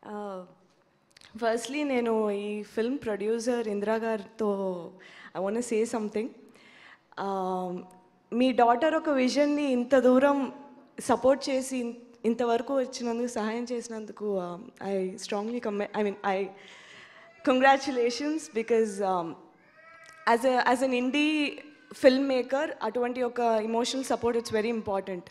firstly నేను ఈ film producer Indira గారితో ఐ వాంట్ సే సంథింగ్ మీ డాటర్ ఒక విజన్ని ఇంత దూరం సపోర్ట్ చేసి ఇన్- ఇంతవరకు వచ్చినందుకు సహాయం చేసినందుకు I strongly come I mean I congratulations because as a as an indie film maker అటువంటి ఒక emotional support it's very important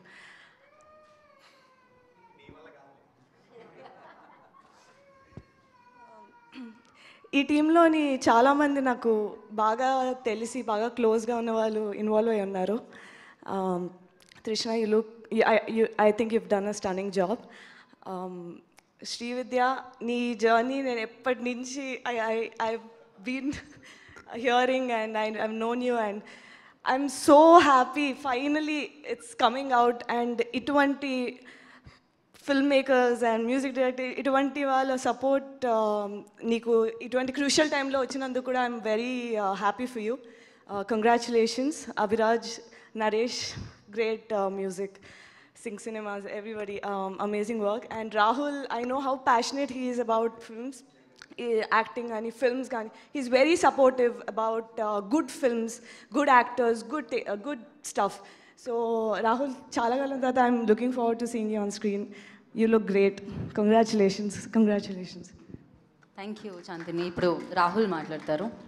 ఈ టీంలోని చాలామంది నాకు బాగా తెలిసి బాగా క్లోజ్గా ఉన్న వాళ్ళు ఇన్వాల్వ్ అయి ఉన్నారు Trishna you look I think you done a stunning job Srividya నీ జర్నీ నేను ఎప్పటి నుంచి I I I been hearing and I I known you and I'm so happy finally it's coming out and ఇటువంటి film makers and music director ఇటువంటి వాళ్ళ support నీకు ఇటువంటి crucial టైంలో వచ్చినందుకు కూడా I'm very happy for you congratulations Abhiraj Naresh great music sing cinemas everybody amazing work and Rahul I know how passionate he is about films acting కానీ films కానీ he's very supportive about good films good actors good good stuff so Rahul చాలా కాలం తర్వాత I'm looking forward to seeing you on screen you look great congratulations congratulations thank you Chandini ఇప్పుడు రాహుల్ మాట్లాడతారు